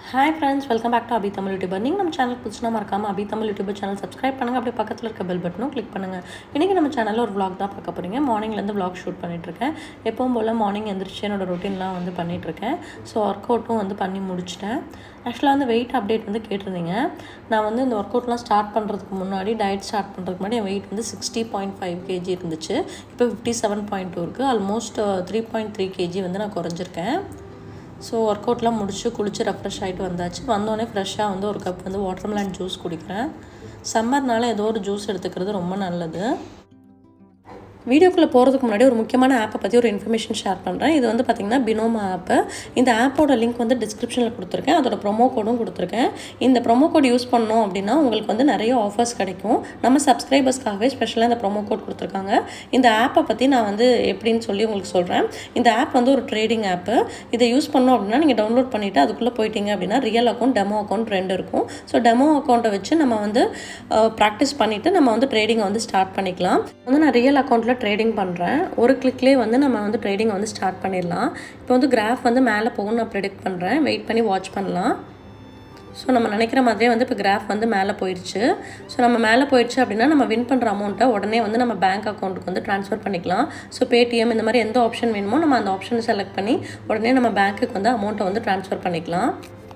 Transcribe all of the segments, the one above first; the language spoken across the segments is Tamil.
hi friends welcome back to Abi Tamil YouTuber நீங்கள் நம்ம சேனல் புதுசுனா மறக்காமல் Abi Tamil YouTuber channel subscribe பண்ணுங்கள் அப்படியே பக்கத்தில் இருக்க பெல் பட்டனும் கிளிக் பண்ணுங்கள் இன்றைக்கி நம்ம சேனலில் ஒரு vlog தான் பார்க்க போகிறீங்க மார்னிங்லேருந்து vlog ஷூட் பண்ணிகிட்ருக்கேன் எப்பவும் போல் மார்னிங் எந்திரிச்சு என்னோட ரொட்டீன்லாம் வந்து பண்ணிகிட்ருக்கேன் ஸோ ஒர்க் அவுட்டும் வந்து பண்ணி முடிச்சிட்டேன் ஆக்சுவலாக வந்து வெயிட் அப்டேட் வந்து கேட்டிருந்தீங்க நான் வந்து இந்த ஒர்க் அவுட்லாம் ஸ்டார்ட் பண்ணுறதுக்கு முன்னாடி டயட் ஸ்டார்ட் பண்ணுறதுக்கு முன்னாடி என் வெயிட் வந்து சிக்ஸ்டி பாயிண்ட் ஃபைவ் கேஜி இருந்துச்சு இப்போ ஃபிஃப்டி செவன் பாயிண்ட் டூ இருக்குது almost three point three K G வந்து நான் குறைஞ்சிருக்கேன் ஸோ ஒர்க் அவுட்லாம் முடிச்சு குளிச்சு ரெஃப்ரெஷ் ஆகிட்டு வந்தாச்சு வந்தோடனே ஃப்ரெஷ்ஷாக வந்து ஒரு கப் வந்து வாட்டர்மெலன் ஜூஸ் குடிக்கிறேன் சம்மர்னால ஏதோ ஒரு ஜூஸ் எடுத்துக்கிறது ரொம்ப நல்லது வீடியோக்குள்ளே போகிறதுக்கு முன்னாடி ஒரு முக்கியமான ஆப்பை பற்றி ஒரு இன்ஃபர்மேஷன் ஷேர் பண்ணுறேன் இது வந்து பார்த்திங்கன்னா பினோமா ஆப்பு இந்த ஆப்போட லிங்க் வந்து டிஸ்கிரிப்ஷனில் கொடுத்துருக்கேன் அதோட ப்ரோமோ கோடும் கொடுத்துருக்கேன் இந்த ப்ரோமோ கோட் யூஸ் பண்ணோம் அப்படின்னா உங்களுக்கு வந்து நிறைய ஆஃபர்ஸ் கிடைக்கும் நம்ம சப்ஸ்கிரைபர்ஸ்க்காகவே ஸ்பெஷலாக இந்த ப்ரோமோ கோட் கொடுத்துருக்காங்க இந்த ஆப்பை பற்றி நான் வந்து எப்படின்னு சொல்லி உங்களுக்கு சொல்கிறேன் இந்த ஆப் வந்து ஒரு ட்ரேடிங் ஆப்பு இதை யூஸ் பண்ணோம் அப்படின்னா நீங்கள் டவுன்லோட் பண்ணிவிட்டு அதுக்குள்ளே போயிட்டீங்க அப்படின்னா ரியல் அக்கௌண்ட் டெமோ அக்கௌண்ட் ரெண்டு இருக்கும் ஸோ டெமோ அக்கௌண்ட்டை வச்சு நம்ம வந்து ப்ராக்டிஸ் பண்ணிவிட்டு நம்ம வந்து ட்ரேடிங்கை வந்து ஸ்டார்ட் பண்ணிக்கலாம் வந்து நான் ரியல் அக்கௌண்ட்டில் ட்ரேடிங் பண்ணுறேன் ஒரு கிளிக்லேயே வந்து நம்ம வந்து ட்ரேடிங் வந்து ஸ்டார்ட் பண்ணிடலாம் இப்போ வந்து கிராஃப் வந்து மேலே போகும்னு நான் ப்ரெடிக்ட் பண்ணுறேன் வெயிட் பண்ணி வாட்ச் பண்ணலாம் ஸோ நம்ம நினைக்கிற மாதிரியே வந்து இப்போ கிராஃப் வந்து மேலே போயிடுச்சு ஸோ நம்ம மேலே போயிடுச்சு அப்படின்னா நம்ம வின் பண்ணுற அமௌண்ட்டை உடனே வந்து நம்ம பேங்க் அக்கௌண்ட்டுக்கு வந்து ட்ரான்ஸ்ஃபர் பண்ணிக்கலாம் ஸோ பேடிஎம் இந்த மாதிரி எந்த ஆப்ஷன் வேணுமோ நம்ம அந்த ஆப்ஷனை செலக்ட் பண்ணி உடனே நம்ம பேங்க்குக்கு வந்து அமௌண்ட்டை வந்து ட்ரான்ஸ்ஃபர் பண்ணிக்கலாம்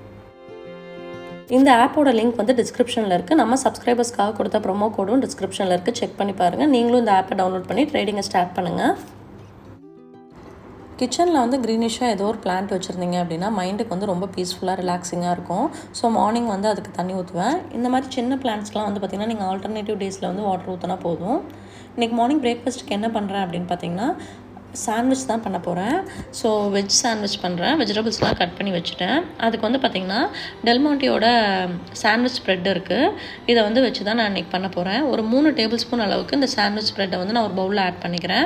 இந்த ஆப்போட லிங்க் வந்து டிஸ்கிரிப்ஷனில் இருக்குது நம்ம சப்ஸ்கிரைபர்ஸ்க்காக கொடுத்த ப்ரோமோ கோடும் டிஸ்கிரிப்ஷனில் இருக்குது செக் பண்ணி பாருங்கள் நீங்களும் இந்த ஆப்பை டவுன்லோட் பண்ணி ட்ரேடிங்கை ஸ்டார்ட் பண்ணுங்கள் கிச்சனில் வந்து க்ரீனிஷாக ஏதோ ஒரு பிளான்ட் வச்சுருந்தீங்க அப்படின்னா மைண்டுக்கு வந்து ரொம்ப பீஸ்ஃபுல்லாக ரிலாக்ஸிங்காக இருக்கும் ஸோ மார்னிங் வந்து அதுக்கு தண்ணி ஊற்றுவேன் இந்த மாதிரி சின்ன பிளான்ட்ஸ்லாம் வந்து பார்த்திங்கன்னா நீங்கள் ஆல்டர்னேட்டிவ் டேஸில் வந்து வாட்டர் ஊற்றினா போதும் இன்றைக்கி மார்னிங் பிரேக்ஃபாஸ்ட்டுக்கு என்ன பண்ணுறேன் அப்படின்னு பார்த்தீங்கன்னா சாண்ட்விச் தான் பண்ண போகிறேன் ஸோ வெஜ் சாண்ட்விச் பண்ணுறேன் வெஜிடபிள்ஸ்லாம் கட் பண்ணி வச்சுட்டேன் அதுக்கு வந்து பார்த்திங்கன்னா டெல்மாண்டியோட சாண்ட்விச் ஸ்ப்ரெட் இருக்குது இதை வந்து வச்சு தான் நான் இன்றைக்கி பண்ண போகிறேன் ஒரு மூணு டேபிள் ஸ்பூன் அளவுக்கு இந்த சாண்ட்விச் ஸ்ப்ரெட்டை வந்து நான் ஒரு பவுலில் ஆட் பண்ணிக்கிறேன்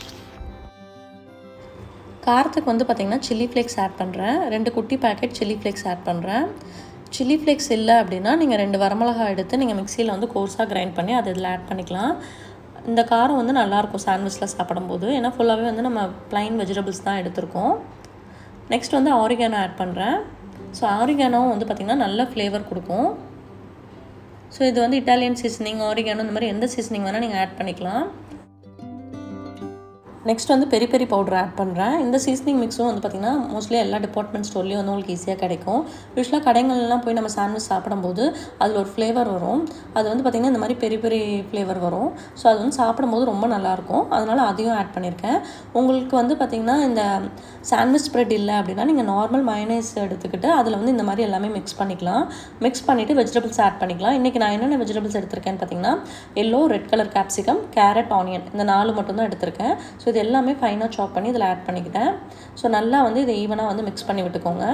காரத்துக்கு வந்து பார்த்திங்கன்னா சில்லி ஃப்ளேக்ஸ் ஆட் பண்ணுறேன் ரெண்டு குட்டி பேக்கெட் சில்லி ஃப்ளேக்ஸ் ஆட் பண்ணுறேன் சில்லி ஃப்ளேக்ஸ் இல்லை அப்படின்னா நீங்கள் ரெண்டு வரமிளகா எடுத்து நீங்கள் மிக்சியில் வந்து கோர்ஸாக கிரைண்ட் பண்ணி அது இதில் ஆட் பண்ணிக்கலாம் இந்த காரம் வந்து நல்லாயிருக்கும் சாண்ட்விச்சில் சாப்பிடும்போது ஏன்னா ஃபுல்லாகவே வந்து நம்ம ப்ளைன் வெஜிடபிள்ஸ் தான் எடுத்திருக்கோம் நெக்ஸ்ட் வந்து ஆரிகானோ ஆட் பண்ணுறேன் ஸோ ஆரிகானோவும் வந்து பார்த்திங்கன்னா நல்ல ஃப்ளேவர் கொடுக்கும் ஸோ இது வந்து இட்டாலியன் சீசனிங் ஆரிகானோ இந்த மாதிரி எந்த சீசனிங் வேணால் நீங்கள் ஆட் பண்ணிக்கலாம் நெக்ஸ்ட் வந்து பெரி பெரி பவுடர் ஆட் பண்ணுறேன் இந்த சீசனிங் மிக்ஸும் வந்து பார்த்திங்கன்னா மோஸ்ட்லி எல்லா டிபார்ட்மெண்ட் ஸ்டோர்லேயும் வந்து உங்களுக்கு ஈஸியாக கிடைக்கும் யூஸ்வலாக கடைகள்லாம் போய் நம்ம சாண்ட்விச் சாப்பிடும்போது அதில் ஒரு ஃப்ளேவர் வரும் அது வந்து பார்த்திங்கன்னா இந்த மாதிரி பெரிய பெரிய ஃப்ளேவர் வரும் ஸோ அது வந்து சாப்பிடும்போது ரொம்ப நல்லாயிருக்கும் அதனால் அதையும் ஆட் பண்ணியிருக்கேன் உங்களுக்கு வந்து பார்த்திங்கன்னா இந்த சாண்ட்விச் ஸ்ப்ரெட் இல்லை அப்படின்னா நீங்கள் நார்மல் மயனைஸ் எடுத்துக்கிட்டு அதில் வந்து இந்த மாதிரி எல்லாமே மிக்ஸ் பண்ணிக்கலாம் மிக்ஸ் பண்ணிவிட்டு வெஜிடபிள்ஸ் ஆட் பண்ணிக்கலாம் இன்றைக்கி நான் என்னென்ன வெஜிடபிள்ஸ் எடுத்திருக்கேன்னு பார்த்தீங்கன்னா yellow red colour capsicum carrot onion இந்த நாலு மட்டும் தான் எடுத்திருக்கேன் ஸோ இது எல்லாமே ஃபைனாக சாப் பண்ணி இதில் ஆட் பண்ணிக்கிட்டேன் ஸோ நல்லா வந்து இதை ஈவனாக வந்து மிக்ஸ் பண்ணி விட்டுக்கோங்க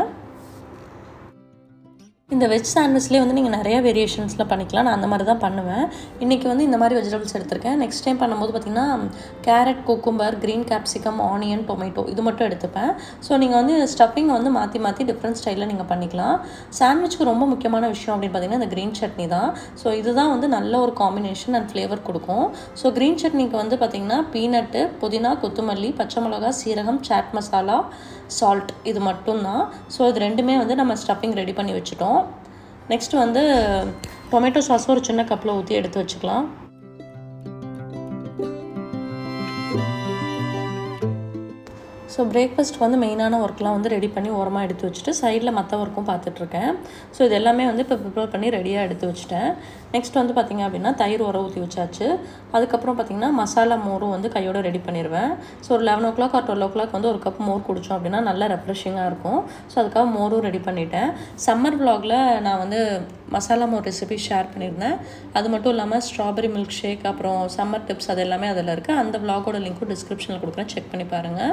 இந்த வெஜ் சாண்ட்விச்லேயே வந்து நீங்கள் நிறைய வேரியேஷன்ஸில் பண்ணிக்கலாம் நான் அந்த மாதிரி தான் பண்ணுவேன் இன்றைக்கி வந்து இந்த மாதிரி வெஜிடபிள்ஸ் எடுத்திருக்கேன் நெக்ஸ்ட் டைம் பண்ணும்போது பார்த்திங்கன்னா carrot cucumber green capsicum onion tomato இது மட்டும் எடுத்துப்பேன் ஸோ நீங்கள் வந்து ஸ்டஃபிங் வந்து மாற்றி மாற்றி டிஃப்ரெண்ட் ஸ்டைலில் நீங்கள் பண்ணிக்கலாம் சாண்ட்விச்சுக்கு ரொம்ப முக்கியமான விஷயம் அப்படின்னு பார்த்தீங்கன்னா இந்த க்ரீன் சட்னி தான் ஸோ இதுதான் வந்து நல்ல ஒரு காம்பினேஷன் அண்ட் ஃப்ளேவர் கொடுக்கும் ஸோ க்ரீன் சட்னிக்கு வந்து பார்த்திங்கன்னா பீனட்டு புதினா கொத்தமல்லி பச்சை மிளகா சீரகம் சாட் மசாலா சால்ட் இது மட்டும்தான் ஸோ இது ரெண்டுமே வந்து நம்ம ஸ்டஃபிங் ரெடி பண்ணி வச்சுட்டோம் நெக்ஸ்ட் வந்து டொமேட்டோ சாஸும் ஒரு சின்ன கப்பில் ஊற்றி எடுத்து வச்சுக்கலாம் ஸோ பிரேக்ஃபாஸ்ட் வந்து மெயினான ஒர்க்லாம் வந்து ரெடி பண்ணி ஓரமாக எடுத்து வச்சுட்டு சைடில் மற்ற ஒர்க்கும் பார்த்துட்ருக்கேன் ஸோ இது எல்லாமே வந்து இப்போ ப்ரிப்பேர் பண்ணி ரெடியாக எடுத்து வச்சுட்டேன் நெக்ஸ்ட் வந்து பார்த்திங்க அப்படின்னா தயிர் உர ஊற்றி வச்சாச்சு அதுக்கப்புறம் பார்த்திங்கன்னா மசாலா மோரும் வந்து கையோட ரெடி பண்ணிடுவேன் ஸோ ஒரு eleven o'clock or twelve o'clock வந்து ஒரு கப் மோர் குடித்தோம் அப்படின்னா நல்லா ரெஃப்ரெஷிங்காக இருக்கும் ஸோ அதுக்காக மோரும் ரெடி பண்ணிட்டேன் சம்மர் விலாகில் நான் வந்து மசாலா மோர் ரெசிபி ஷேர் பண்ணியிருந்தேன் அது மட்டும் இல்லாமல் ஸ்ட்ராபெரி மில்க் ஷேக் அப்புறம் சம்மர் டிப்ஸ் அது எல்லாமே அதில் இருக்குது அந்த விலாகோட லிங்க்கும் டிஸ்கிரிப்ஷனில் கொடுக்குறேன் செக் பண்ணி பாருங்கள்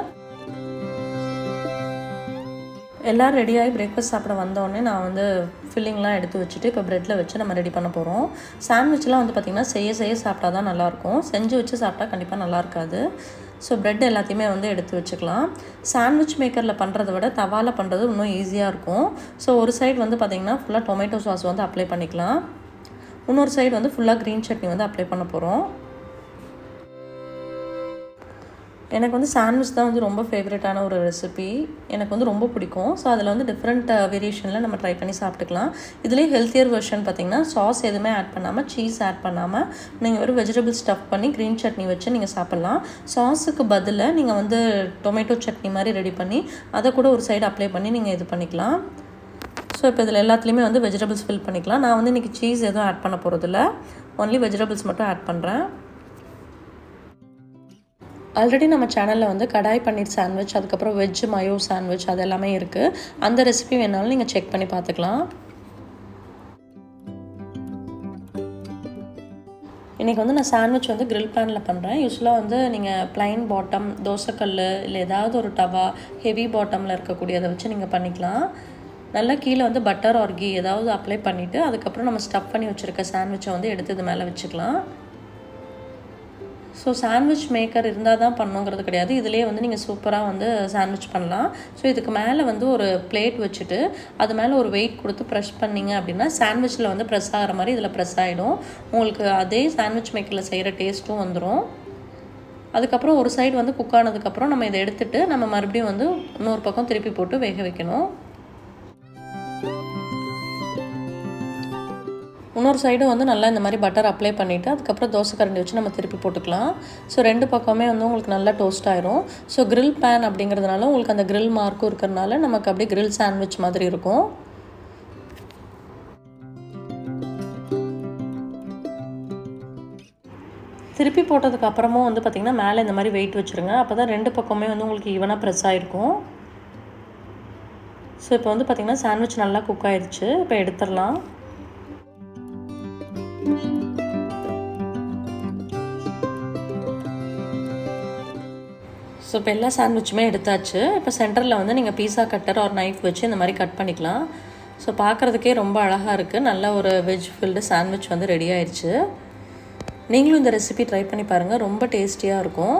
எல்லோரும் ரெடியாகி பிரேக்ஃபாஸ்ட் சாப்பிட வந்தோடனே நான் வந்து ஃபில்லிங்லாம் எடுத்து வச்சுட்டு இப்போ ப்ரெட்டில் வச்சு நம்ம ரெடி பண்ண போகிறோம் சாண்ட்விச்லாம் வந்து பார்த்திங்கன்னா செய்ய செய்ய சாப்பிட்டா தான் நல்லாயிருக்கும் செஞ்சு வச்சு சாப்பிட்டா கண்டிப்பாக நல்லா இருக்காது ஸோ ப்ரெட் எல்லாத்தையுமே வந்து எடுத்து வச்சுக்கலாம் சாண்ட்விச் மேக்கரில் பண்ணுறத விட தவாவில் பண்ணுறது இன்னும் ஈஸியாக இருக்கும் ஸோ ஒரு சைடு வந்து பார்த்திங்கன்னா ஃபுல்லாக டொமேட்டோ சாஸ் வந்து அப்ளை பண்ணிக்கலாம் இன்னொரு சைடு வந்து ஃபுல்லாக க்ரீன் சட்னி வந்து அப்ளை பண்ண போகிறோம் எனக்கு வந்து சாண்ட்விச் தான் வந்து ரொம்ப ஃபேவரட்டான ஒரு ரெசிபி எனக்கு வந்து ரொம்ப பிடிக்கும் ஸோ அதில் வந்து டிஃப்ரெண்ட் வேரியேஷனில் நம்ம ட்ரை பண்ணி சாப்பிட்டுக்கலாம் இதுலேயே ஹெல்த்தியர் வெர்ஷன் பார்த்திங்கன்னா சாஸ் எதுவுமே ஆட் பண்ணாமல் சீஸ் ஆட் பண்ணாமல் நீங்கள் வெறும் வெஜிடபிள் ஸ்டஃப் பண்ணி க்ரீன் சட்னி வச்சு நீங்கள் சாப்பிட்லாம் சாஸுக்கு பதிலாக நீங்கள் வந்து டொமேட்டோ சட்னி மாதிரி ரெடி பண்ணி அதை கூட ஒரு சைடு அப்ளை பண்ணி நீங்கள் இது பண்ணிக்கலாம் ஸோ இப்போ இதில் எல்லாத்துலேயுமே வந்து வெஜிடபிள்ஸ் ஃபில் பண்ணிக்கலாம் நான் வந்து இன்றைக்கி சீஸ் எதுவும் ஆட் பண்ண போகிறதில்ல ஒன்லி வெஜிடபிள்ஸ் மட்டும் ஆட் பண்ணுறேன் ஆல்ரெடி நம்ம சேனலில் வந்து கடாய் பன்னீர் சாண்ட்விச் அதுக்கப்புறம் வெஜ் மயோ சாண்ட்விச் அது எல்லாமே இருக்குது அந்த ரெசிபி வேணாலும் நீங்கள் செக் பண்ணி பார்த்துக்கலாம் இன்றைக்கி வந்து நான் சாண்ட்விச் வந்து கிரில் பேனில் பண்ணுறேன் யூஸ்வலாக வந்து நீங்கள் ப்ளைன் பாட்டம் தோசைக்கல் இல்லை ஏதாவது ஒரு டவா ஹெவி பாட்டமில் இருக்கக்கூடியதை வச்சு நீங்கள் பண்ணிக்கலாம் நல்லா கீழே வந்து பட்டர் ஆர் கீ ஏதாவது அப்ளை பண்ணிவிட்டு அதுக்கப்புறம் நம்ம ஸ்டஃப் பண்ணி வச்சுருக்க சாண்ட்விச்சை வந்து எடுத்து இது மேலே வச்சுக்கலாம் ஸோ சாண்ட்விச் மேக்கர் இருந்தால் தான் பண்ணுங்கிறது கிடையாது இதிலே வந்து நீங்கள் சூப்பராக வந்து சாண்ட்விச் பண்ணலாம் ஸோ இதுக்கு மேலே வந்து ஒரு பிளேட் வச்சுட்டு அது மேலே ஒரு வெயிட் கொடுத்து ப்ரெஷ் பண்ணிங்க அப்படின்னா சாண்ட்விச்சில் வந்து ப்ரெஸ் ஆகிற மாதிரி இதில் ப்ரெஸ் ஆகிடும் உங்களுக்கு அதே சாண்ட்விச் மேக்கரில் செய்கிற டேஸ்ட்டும் வந்துடும் அதுக்கப்புறம் ஒரு சைடு வந்து குக் ஆனதுக்கப்புறம் நம்ம இதை எடுத்துகிட்டு நம்ம மறுபடியும் வந்து இன்னொரு பக்கம் திருப்பி போட்டு வேக வைக்கணும் இன்னொரு சைடும் வந்து நல்லா இந்த மாதிரி பட்டர் அப்ளை பண்ணிவிட்டு அதுக்கப்புறம் தோசை கரண்டி வச்சு நம்ம திருப்பி போட்டுக்கலாம் ஸோ ரெண்டு பக்கமே வந்து உங்களுக்கு நல்லா டோஸ்ட் ஆயிரும் ஸோ கிரில் பேன் அப்படிங்கிறதுனால உங்களுக்கு அந்த கிரில் மார்க்கும் இருக்கிறதுனால நமக்கு அப்படியே கிரில் சாண்ட்விச் மாதிரி இருக்கும் திருப்பி போட்டதுக்கு அப்புறமும் வந்து பார்த்திங்கன்னா மேலே இந்த மாதிரி வெயிட் வச்சுருங்க அப்போ தான் ரெண்டு பக்கமே வந்து உங்களுக்கு ஈவனாக ப்ரெஸ் ஆகிருக்கும் ஸோ இப்போ வந்து பார்த்திங்கன்னா சாண்ட்விச் நல்லா குக் ஆயிடுச்சு இப்போ எடுத்துடலாம் ஸோ இப்போ எல்லா சாண்ட்விச்சுமே எடுத்தாச்சு இப்போ சென்டரில் வந்து நீங்கள் பீஸா கட்டர் ஒரு நைஃப் வச்சு இந்த மாதிரி கட் பண்ணிக்கலாம் ஸோ பார்க்குறதுக்கே ரொம்ப அழகாக இருக்குது நல்ல ஒரு வெஜ் ஃபில்டு சாண்ட்விச் வந்து ரெடி ஆயிடுச்சு நீங்களும் இந்த ரெசிபி ட்ரை பண்ணி பாருங்கள் ரொம்ப டேஸ்டியாக இருக்கும்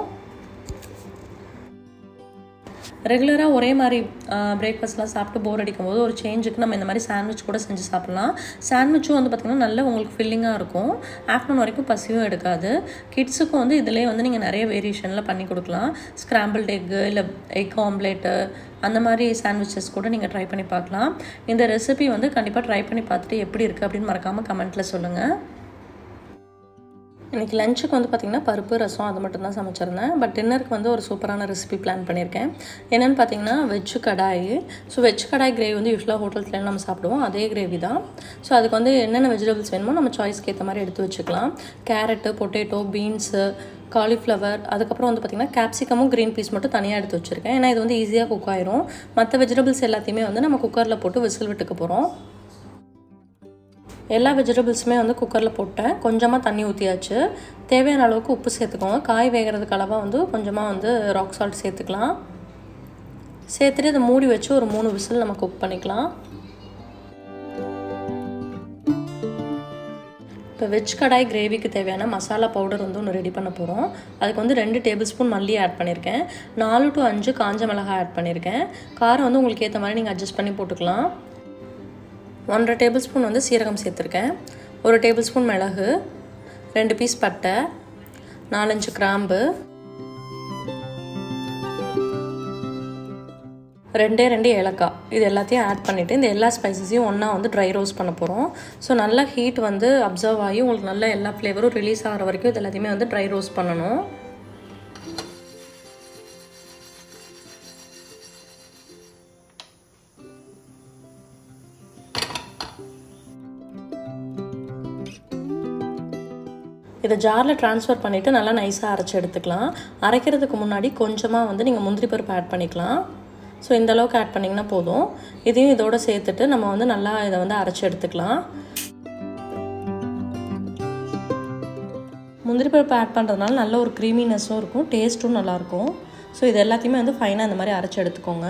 ரெகுலராக ஒரே மாதிரி பிரேக்ஃபாஸ்ட்லாம் சாப்பிட்டு போர் அடிக்கும் போது ஒரு சேஞ்சுக்கு நம்ம இந்த மாதிரி சாண்ட்விச் கூட செஞ்சு சாப்பிட்லாம் சாண்ட்விச்சும் வந்து பார்த்திங்கன்னா நல்ல உங்களுக்கு ஃபில்லிங்காக இருக்கும் ஆஃப்டர்நூன் வரைக்கும் பசியும் எடுக்காது கிட்ஸுக்கும் வந்து இதிலே வந்து நீங்கள் நிறைய வேரியேஷனில் பண்ணி கொடுக்கலாம் ஸ்க்ராம்பிள்ட் எக்கு இல்லை எக் ஆம்லேட்டு அந்த மாதிரி சாண்ட்விச்சஸ் கூட நீங்கள் ட்ரை பண்ணி பார்க்கலாம் இந்த ரெசிபி வந்து கண்டிப்பாக ட்ரை பண்ணி பார்த்துட்டு எப்படி இருக்குது அப்படின்னு மறக்காமல் கமெண்ட்டில் சொல்லுங்கள் இன்றைக்கி லஞ்சுக்கு வந்து பார்த்திங்கன்னா பருப்பு ரசம் அது மட்டும் தான் சமைச்சிருந்தேன் பட் டின்னருக்கு வந்து ஒரு சூப்பரான ரெசிபி பிளான் பண்ணியிருக்கேன் என்னென்னு பார்த்தீங்கன்னா veg kadai so veg kadai gravy வந்து யூஸ்வலாக ஹோட்டல்ஸ்லாம் நம்ம சாப்பிடுவோம் அதே கிரேவி தான் ஸோ அதுக்கு வந்து என்னென்ன வெஜிடபிள்ஸ் வேணுமோ நம்ம சாய்ஸ்க்கு ஏற்ற மாதிரி எடுத்து வச்சுக்கலாம் கேரட்டு பொட்டேட்டோ பீன்ஸு காலிஃப்ளவர் அதுக்கப்புறம் வந்து பார்த்திங்கன்னா கேப்சிகமும் க்ரீன் பீஸ் மட்டும் தனியாக எடுத்து வச்சுருக்கேன் ஏன்னா இது வந்து ஈஸியாக குக் ஆயிரும் மற்ற வெஜிடபிள்ஸ் எல்லாத்தையுமே வந்து நம்ம குக்கரில் போட்டு விசில் விட்டுக்க போகிறோம் எல்லா வெஜிடபிள்ஸுமே வந்து குக்கரில் போட்டேன் கொஞ்சமாக தண்ணி ஊற்றியாச்சு தேவையான அளவுக்கு உப்பு சேர்த்துக்கோங்க காய் வேகிறதுக்கு அளவாக வந்து கொஞ்சமாக வந்து ராக் சால்ட் சேர்த்துக்கலாம் சேர்த்துட்டு இதை மூடி வச்சு ஒரு மூணு விசில் நம்ம குக் பண்ணிக்கலாம் இப்போ வெஜ் கடாய் கிரேவிக்கு தேவையான மசாலா பவுடர் வந்து ஒன்று ரெடி பண்ண போகிறோம் அதுக்கு வந்து ரெண்டு டேபிள் ஸ்பூன் மல்லி ஆட் பண்ணியிருக்கேன் நாலு டு அஞ்சு காஞ்ச மிளகாய் ஆட் பண்ணியிருக்கேன் காரம் வந்து உங்களுக்கு ஏற்ற மாதிரி நீங்கள் அட்ஜஸ்ட் பண்ணி போட்டுக்கலாம் ஒன்றரை டேபிள் ஸ்பூன் வந்து சீரகம் சேர்த்துருக்கேன் ஒரு டேபிள் ஸ்பூன் மிளகு ரெண்டு பீஸ் பட்டை நாலஞ்சு கிராம்பு ரெண்டே ரெண்டு ஏலக்காய் இது எல்லாத்தையும் ஆட் பண்ணிவிட்டு இந்த எல்லா ஸ்பைசஸையும் ஒன்றா வந்து ட்ரை ரோஸ்ட் பண்ண போகிறோம் ஸோ நல்லா ஹீட் வந்து அப்சர்வ் ஆகி உங்களுக்கு நல்லா எல்லா ஃப்ளேவரும் ரிலீஸ் ஆகிற வரைக்கும் இது எல்லாத்தையுமே வந்து ட்ரை ரோஸ்ட் பண்ணணும் இதை ஜாரில் ட்ரான்ஸ்ஃபர் பண்ணிவிட்டு நல்லா நைஸாக அரைச்சி எடுத்துக்கலாம் அரைக்கிறதுக்கு முன்னாடி கொஞ்சமாக வந்து நீங்கள் முந்திரி பருப்பு ஆட் பண்ணிக்கலாம் ஸோ இந்த அளவுக்கு ஆட் பண்ணிங்கன்னா போதும் இதையும் இதோடு சேர்த்துட்டு நம்ம வந்து நல்லா இதை வந்து அரைச்சி எடுத்துக்கலாம் முந்திரி பருப்பு ஆட் பண்ணுறதுனால நல்ல ஒரு க்ரீமினஸும் இருக்கும் டேஸ்ட்டும் நல்லாயிருக்கும் ஸோ இது எல்லாத்தையுமே வந்து ஃபைனாக இந்த மாதிரி அரைச்சி எடுத்துக்கோங்க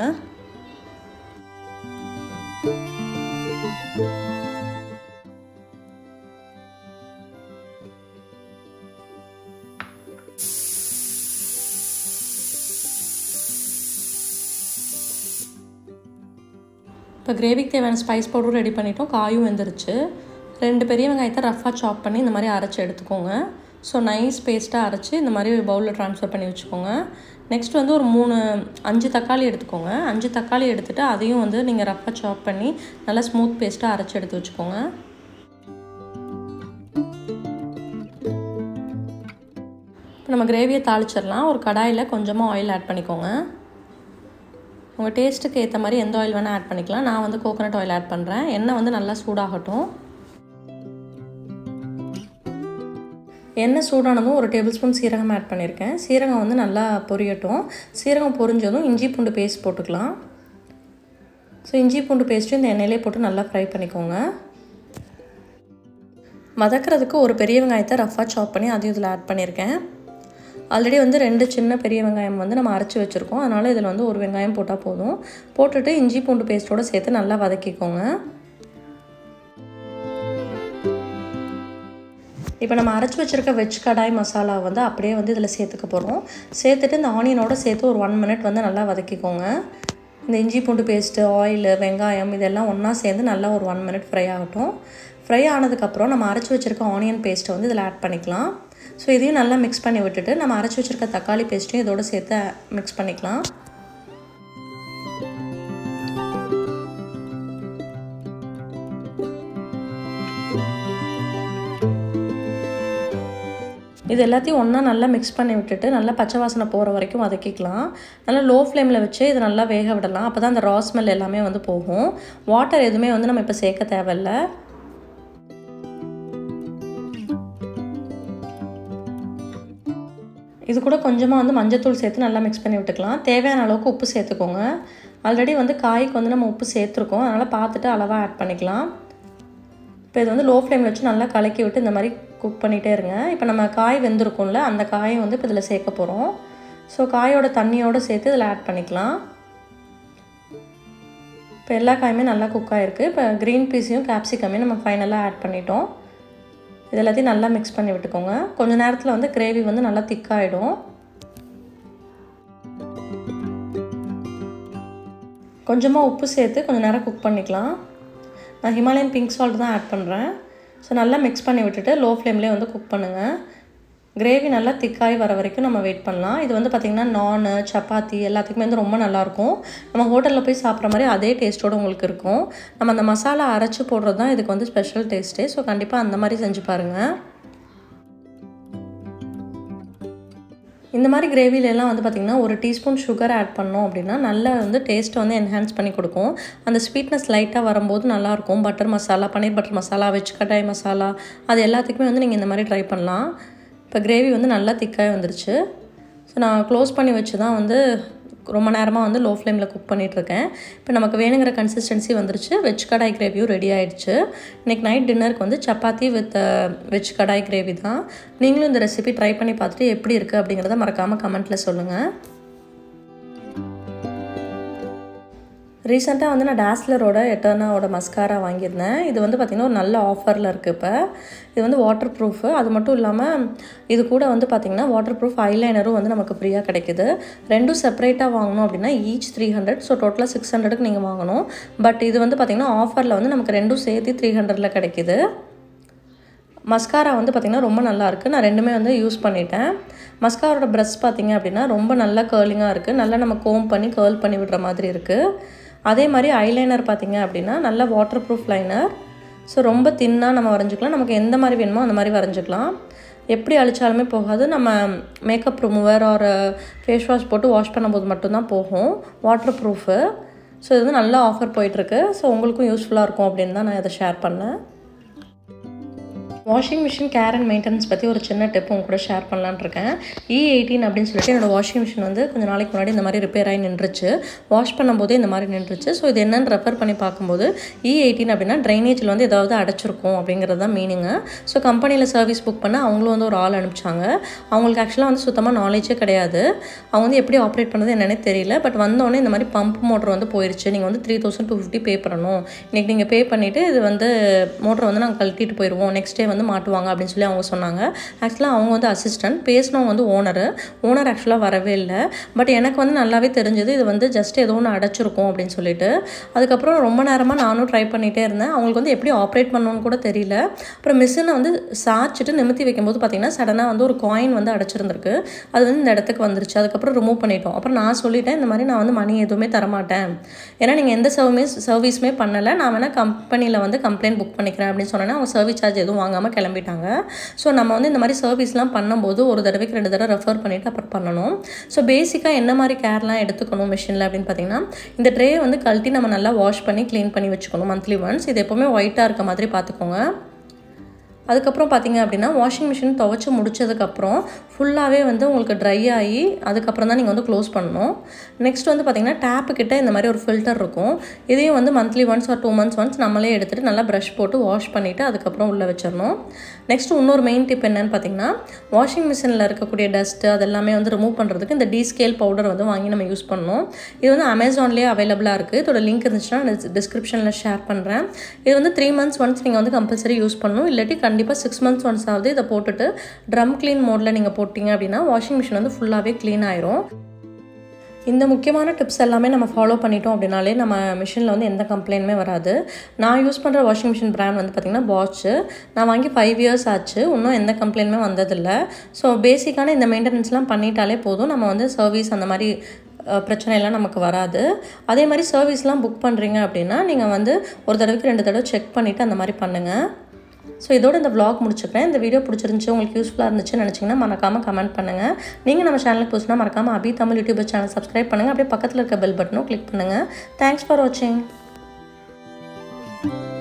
இப்போ கிரேவிக்கு தேவையான ஸ்பைஸ் பவுடரும் ரெடி பண்ணிட்டோம் காயும் வெந்துருச்சு ரெண்டு பெரிய வெங்காயத்தை ரஃபாக சாப் பண்ணி இந்த மாதிரி அரைச்சி எடுத்துக்கோங்க ஸோ நைஸ் பேஸ்ட்டாக அரைச்சி இந்த மாதிரி பவுலில் ட்ரான்ஸ்ஃபர் பண்ணி வச்சுக்கோங்க நெக்ஸ்ட் வந்து ஒரு மூணு அஞ்சு தக்காளி எடுத்துக்கோங்க அஞ்சு தக்காளி எடுத்துகிட்டு அதையும் வந்து நீங்கள் ரஃப்பாக சாப் பண்ணி நல்லா ஸ்மூத் பேஸ்ட்டாக அரைச்சி எடுத்து வச்சுக்கோங்க இப்போ நம்ம கிரேவியை தாளிச்சிடலாம் ஒரு கடாயில் கொஞ்சமாக ஆயில் ஆட் பண்ணிக்கோங்க உங்கள் டேஸ்ட்டுக்கு ஏற்ற மாதிரி எந்த ஆயில் வேணால் ஆட் பண்ணிக்கலாம் நான் வந்து கோகோனட் ஆயில் ஆட் பண்ணுறேன் எண்ணெய் வந்து நல்லா சூடாகட்டும் எண்ணெய் சூடானதும் ஒரு டேபிள் ஸ்பூன் சீரகம் ஆட் பண்ணியிருக்கேன் சீரகம் வந்து நல்லா பொரியட்டும் சீரகம் பொரிஞ்சதும் இஞ்சி பூண்டு பேஸ்ட் போட்டுக்கலாம் ஸோ இஞ்சி பூண்டு பேஸ்ட்டும் இந்த எண்ணெயிலே போட்டு நல்லா ஃப்ரை பண்ணிக்கோங்க வதக்கிறதுக்கு ஒரு பெரிய வெங்காயத்தை ரஃபாக சாப் பண்ணி அதையும் இதில் ஆட் பண்ணியிருக்கேன் ஆல்ரெடி வந்து ரெண்டு சின்ன பெரிய வெங்காயம் வந்து நம்ம அரைச்சி வச்சுருக்கோம் அதனால் இதில் வந்து ஒரு வெங்காயம் போட்டால் போதும் போட்டுட்டு இஞ்சி பூண்டு பேஸ்ட்டோடு சேர்த்து நல்லா வதக்கிக்கோங்க இப்போ நம்ம அரைச்சி வச்சுருக்க வெஜ் கடாய் மசாலா வந்து அப்படியே வந்து இதில் சேர்த்துக்க போகிறோம் சேர்த்துட்டு இந்த ஆனியனோடு சேர்த்து ஒரு ஒன் மினிட் வந்து நல்லா வதக்கிக்கோங்க இந்த இஞ்சி பூண்டு பேஸ்ட்டு ஆயில் வெங்காயம் இதெல்லாம் ஒன்றா சேர்ந்து நல்லா ஒரு ஒன் மினிட் ஃப்ரை ஆகட்டும் ஃப்ரை ஆனதுக்கப்புறம் நம்ம அரைச்சி வச்சுருக்க ஆனியன் பேஸ்ட்டை வந்து இதில் ஆட் பண்ணிக்கலாம் ஸோ இதையும் நல்லா மிக்ஸ் பண்ணி விட்டுட்டு நம்ம அரைச்சி வச்சுருக்க தக்காளி பேஸ்ட்டையும் இதோடு சேர்த்து மிக்ஸ் பண்ணிக்கலாம் இது எல்லாத்தையும் ஒன்றா நல்லா மிக்ஸ் பண்ணி விட்டுட்டு நல்லா பச்சை வாசனை போகிற வரைக்கும் வதக்கிக்கலாம் நல்லா லோ ஃப்ளேமில் வச்சு இது நல்லா வேக விடலாம் அப்போ தான் அந்த ரா ஸ்மெல் எல்லாமே வந்து போகும் வாட்டர் எதுவுமே வந்து நம்ம இப்போ சேர்க்க தேவையில்ல இது கூட கொஞ்சமாக வந்து மஞ்சத்தூள் சேர்த்து நல்லா மிக்ஸ் பண்ணி விட்டுக்கலாம் தேவையான அளவுக்கு உப்பு சேர்த்துக்கோங்க ஆல்ரெடி வந்து காய்க்கு வந்து நம்ம உப்பு சேர்த்துருக்கோம் அதனால் பார்த்துட்டு அளவாக ஆட் பண்ணிக்கலாம் இப்போ இது வந்து லோ ஃப்ளேமில் வச்சு நல்லா கலக்கி விட்டு இந்த மாதிரி குக் பண்ணிகிட்டே இருங்க இப்போ நம்ம காய் வெந்திருக்கும்ல அந்த காயை வந்து இப்போ இதில் சேர்க்க போகிறோம் ஸோ காயோட தண்ணியோடு சேர்த்து இதில் ஆட் பண்ணிக்கலாம் இப்போ எல்லா காயுமே நல்லா குக் ஆகிருக்கு இப்போ க்ரீன் பீஸையும் கேப்சிகமையும் நம்ம ஃபைனலாக ஆட் பண்ணிட்டோம் இது எல்லாத்தையும் நல்லா மிக்ஸ் பண்ணி விட்டுக்கோங்க கொஞ்சம் நேரத்தில் வந்து கிரேவி வந்து நல்லா திக்காகிடும் கொஞ்சமாக உப்பு சேர்த்து கொஞ்சம் நேரம் குக் பண்ணிக்கலாம் நான் ஹிமாலயன் பிங்க் சால்ட் தான் ஆட் பண்ணுறேன் ஸோ நல்லா மிக்ஸ் பண்ணி விட்டுட்டு லோ ஃப்ளேம்லேயே வந்து குக் பண்ணுங்கள் கிரேவி நல்லா திக்காகி வர வரைக்கும் நம்ம வெயிட் பண்ணலாம் இது வந்து பார்த்திங்கன்னா நானு சப்பாத்தி எல்லாத்துக்குமே வந்து ரொம்ப நல்லாயிருக்கும் நம்ம ஹோட்டலில் போய் சாப்பிட்ற மாதிரி அதே டேஸ்ட்டோடு உங்களுக்கு இருக்கும் நம்ம அந்த மசாலா அரைச்சி போடுறது தான் இதுக்கு வந்து ஸ்பெஷல் டேஸ்ட்டே ஸோ கண்டிப்பாக அந்த மாதிரி செஞ்சு பாருங்கள் இந்த மாதிரி கிரேவிலெலாம் வந்து பார்த்திங்கன்னா ஒரு டீஸ்பூன் சுகர் ஆட் பண்ணோம் அப்படின்னா நல்லா வந்து டேஸ்ட்டை வந்து என்ஹான்ஸ் பண்ணி கொடுக்கும் அந்த ஸ்வீட்னஸ் லைட்டாக வரும்போது நல்லாயிருக்கும் butter masala paneer butter masala veg kadai masala அது எல்லாத்துக்குமே வந்து நீங்கள் இந்த மாதிரி ட்ரை பண்ணலாம் இப்போ கிரேவி வந்து நல்லா திக்காக வந்துருச்சு ஸோ நான் க்ளோஸ் பண்ணி வச்சு தான் வந்து ரொம்ப நேரமாக வந்து லோ ஃப்ளேமில் குக் பண்ணிகிட்ருக்கேன் இப்போ நமக்கு வேணுங்கிற கன்சிஸ்டன்சி வந்துருச்சு வெஜ் கடாய் கிரேவியும் ரெடி ஆகிடுச்சு இன்றைக்கி நைட் டின்னருக்கு வந்து chapati with veg kadai gravy தான் நீங்களும் இந்த ரெசிபி ட்ரை பண்ணி பார்த்துட்டு எப்படி இருக்குது அப்படிங்கிறத மறக்காமல் கமெண்ட்டில் சொல்லுங்கள் ரீசெண்டாக வந்து நான் டேஸ்லரோட எட்டர்னாவோட மஸ்காரா வாங்கியிருந்தேன் இது வந்து பார்த்திங்கன்னா ஒரு நல்ல ஆஃபரில் இருக்குது இப்போ இது வந்து வாட்டர் ப்ரூஃபு அது மட்டும் இல்லாமல் இது கூட வந்து பார்த்திங்கன்னா வாட்டர் ப்ரூஃப் ஐலைனரும் வந்து நமக்கு ஃப்ரீயாக கிடைக்குது ரெண்டும் செப்பரேட்டாக வாங்கணும் அப்படின்னா ஈச் த்ரீ ஹண்ட்ரட் ஸோ டோட்டலாக சிக்ஸ் ஹண்ட்ரடுக்கு நீங்கள் வாங்கணும் பட் இது வந்து பார்த்திங்கன்னா ஆஃபரில் வந்து நமக்கு ரெண்டும் சேர்த்து த்ரீ ஹண்ட்ரடில் கிடைக்கிது மஸ்காரா வந்து பார்த்திங்கன்னா ரொம்ப நல்லாயிருக்கு நான் ரெண்டுமே வந்து யூஸ் பண்ணிட்டேன் மஸ்காரோட ப்ரஷ் பார்த்திங்க அப்படின்னா ரொம்ப நல்லா கேர்லிங்காக இருக்குது நல்லா நம்ம கோம் பண்ணி கேர்ல் பண்ணி விடுற மாதிரி இருக்குது அதே மாதிரி ஐலைனர் பார்த்திங்க அப்படின்னா நல்ல வாட்டர் ப்ரூஃப் லைனர் ஸோ ரொம்ப தின்னாக நம்ம வரைஞ்சிக்கலாம் நமக்கு எந்த மாதிரி வேணுமோ அந்த மாதிரி வரைஞ்சிக்கலாம் எப்படி அழிச்சாலுமே போகாது நம்ம மேக்கப் ரிமூவர் ஒரு ஃபேஸ் வாஷ் போட்டு வாஷ் பண்ணும்போது மட்டும்தான் போகும் வாட்டர் ப்ரூஃபு ஸோ இது வந்து நல்ல ஆஃபர் போயிட்டுருக்கு ஸோ உங்களுக்கும் யூஸ்ஃபுல்லாக இருக்கும் அப்படின்னு தான் நான் இதை ஷேர் பண்ணேன் washing machine care and maintenance பற்றி ஒரு சின்ன டிப் உங்க கூட ஷேர் பண்ணலான்னு இருக்கேன் இ எயிட்டீன் அப்படின்னு சொல்லிட்டு என்னோடய வாஷிங் மிஷின் வந்து கொஞ்சம் நாளைக்கு முன்னாடி இந்த மாதிரி ரிப்பேர் ஆகி நின்றுச்சு வாஷ் பண்ணும்போதே இந்த மாதிரி நின்றுச்சு ஸோ இது என்னென்னு ரெஃபர் பண்ணி பார்க்கும்போது இ எயிட்டீன் அப்படின்னா ட்ரைனேஜில் வந்து ஏதாவது அடைச்சிருக்கும் அப்படிங்கிறது தான் மீனிங்கு ஸோ கம்பெனியில் சர்வீஸ் புக் பண்ண அவங்களும் வந்து ஒரு ஆள் அனுப்பிச்சாங்க அவங்களுக்கு ஆக்சுவலாக வந்து சுத்தமாக நாலேஜே கிடையாது அவங்க வந்து எப்படி ஆப்ரேட் பண்ணுறது என்னன்னே தெரியல பட் வந்தோடனே இந்த மாதிரி பம்ப் மோட்டர் வந்து போயிருச்சு நீங்கள் வந்து three thousand two fifty pay பண்ணணும் இன்றைக்கி நீங்கள் பே பண்ணிவிட்டு இது வந்து மோட்டரை வந்து நாங்கள் கழட்டிட்டு போயிடுவோம் நெக்ஸ்ட் டே வந்து வந்து மாட்டுவாங்க அப்படின்னு சொல்லி அவங்க சொன்னாங்க ஆக்சுவலாக அவங்க வந்து அசிஸ்டன்ட் பேசினவங்க வந்து ஓனரு ஓனர் ஆக்சுவலாக வரவே இல்லை பட் எனக்கு வந்து நல்லாவே தெரிஞ்சது இது வந்து ஜஸ்ட் ஏதோ ஒன்று அடைச்சிருக்கும் அப்படின்னு சொல்லிட்டு அதுக்கப்புறம் ரொம்ப நேரமாக நானும் ட்ரை பண்ணிகிட்டே இருந்தேன் அவங்களுக்கு வந்து எப்படி ஆப்ரேட் பண்ணணும்னு கூட தெரியல அப்புறம் மிஷினை வந்து சாய்ச்சிட்டு நிமித்தி வைக்கும்போது பார்த்தீங்கன்னா சடனாக வந்து ஒரு காயின் வந்து அடைச்சிருந்திருக்கு அது வந்து இந்த இடத்துக்கு வந்துருச்சு அதுக்கப்புறம் ரிமூவ் பண்ணிட்டோம் அப்புறம் நான் சொல்லிட்டேன் இந்த மாதிரி நான் வந்து மணி எதுவுமே தரமாட்டேன் ஏன்னா நீங்கள் எந்த சர்வீஸ் சர்வீஸுமே பண்ணலை நான் வேணால் கம்பெனியில் வந்து கம்ப்ளைண்ட் புக் பண்ணிக்கிறேன் அப்படின்னு சொன்னேன்னா அவங்க சர்வீஸ் சார்ஜ் எதுவும் வாங்காமல் கிளம்பிட்டாங்க ஸோ நம்ம வந்து இந்த மாதிரி சர்வீஸ்லாம் பண்ணும்போது ஒரு தடவைக்கு ரெண்டு தடவை ரெஃபர் பண்ணிவிட்டு அப்புறம் பண்ணணும் ஸோ பேசிக்காக என்ன மாதிரி கேர்லாம் எடுத்துக்கணும் மிஷினில் அப்படின்னு பார்த்தீங்கன்னா இந்த ட்ரே வந்து கழட்டி நம்ம நல்லா வாஷ் பண்ணி க்ளீன் பண்ணி வச்சுக்கணும் மந்த்லி ஒன்ஸ் இது எப்போவுமே ஒயிட்டாக இருக்க மாதிரி பார்த்துக்கோங்க அதுக்கப்புறம் பார்த்தீங்க அப்படின்னா வாஷிங் மிஷின் துவைச்சி முடிச்சதுக்கப்புறம் ஃபுல்லாகவே வந்து உங்களுக்கு ட்ரை ஆகி அதுக்கப்புறம் தான் நீங்கள் வந்து க்ளோஸ் பண்ணணும் நெக்ஸ்ட் வந்து பார்த்தீங்கன்னா டேப்பு கிட்ட இந்த மாதிரி ஒரு ஃபில்டர் இருக்கும் இதையும் வந்து monthly once or two months once நம்மளே எடுத்துகிட்டு நல்லா ப்ரஷ் போட்டு வாஷ் பண்ணிவிட்டு அதுக்கப்புறம் உள்ளே வச்சிடணும் நெக்ஸ்ட் இன்னொரு மெயின் டிப் என்னன்னு பார்த்தீங்கன்னா வாஷிங் மிஷினில் இருக்கக்கூடிய டஸ்ட்டு அதெல்லாமே வந்து ரிமூவ் பண்ணுறதுக்கு இந்த டி ஸ்கேல் பவுடர் வந்து வாங்கி நம்ம யூஸ் பண்ணணும் இது வந்து அமேசான்லேயே அவைலபிளாக இருக்குது இதோட லிங்க் இருந்துச்சுன்னா நான் டிஸ்கிரிப்ஷனில் ஷேர் பண்ணுறேன் இது வந்து த்ரீ மந்த்ஸ் ஒன்ஸ் நீங்கள் வந்து கம்பல்சரி யூஸ் பண்ணணும் இல்லாட்டி கண்டிப்பாக சிக்ஸ் மந்த்ஸ் ஒன்ஸ் ஆகுது இதை போட்டுட்டு ட்ரம் க்ளீன் மோடில் நீங்கள் போட்டிங்க அப்படின்னா வாஷிங் மிஷின் வந்து ஃபுல்லாகவே க்ளீன் ஆயிரும் இந்த முக்கியமான டிப்ஸ் எல்லாமே நம்ம ஃபாலோ பண்ணிட்டோம் அப்படின்னாலே நம்ம மிஷினில் வந்து எந்த கம்ப்ளைண்ட்டுமே வராது நான் யூஸ் பண்ணுற வாஷிங் மிஷின் பிராண்ட் வந்து பார்த்திங்கன்னா பாட்ச்சு நான் வாங்கி ஃபைவ் இயர்ஸ் ஆச்சு இன்னும் எந்த கம்ப்ளைண்ட்டுமே வந்ததில்லை ஸோ பேசிக்கான இந்த மெயின்டெனன்ஸ்லாம் பண்ணிட்டாலே போதும் நம்ம வந்து சர்வீஸ் அந்த மாதிரி பிரச்சனையெல்லாம் நமக்கு வராது அதே மாதிரி சர்வீஸ்லாம் புக் பண்ணுறீங்க அப்படின்னா நீங்கள் வந்து ஒரு தடவைக்கு ரெண்டு தடவை செக் பண்ணிவிட்டு அந்த மாதிரி பண்ணுங்கள் ஸோ இதோட இந்த vlog முடிச்சுக்கிறேன் இந்த வீடியோ பிடிச்சிருந்துச்சு உங்களுக்கு யூஸ்ஃபுல்லாக இருந்துச்சுன்னு நினச்சிங்கன்னா மறக்காமல் கமெண்ட் பண்ணுங்கள் நீங்கள் நம்ம சேனலுக்கு புதுசுனா மறக்காமல் Abi Tamil YouTube channel subscribe பண்ணுங்கள் அப்படியே பக்கத்தில் இருக்க பெல் பட்டனும் கிளிக் பண்ணுங்கள் தேங்க்ஸ் ஃபார் வாட்சிங்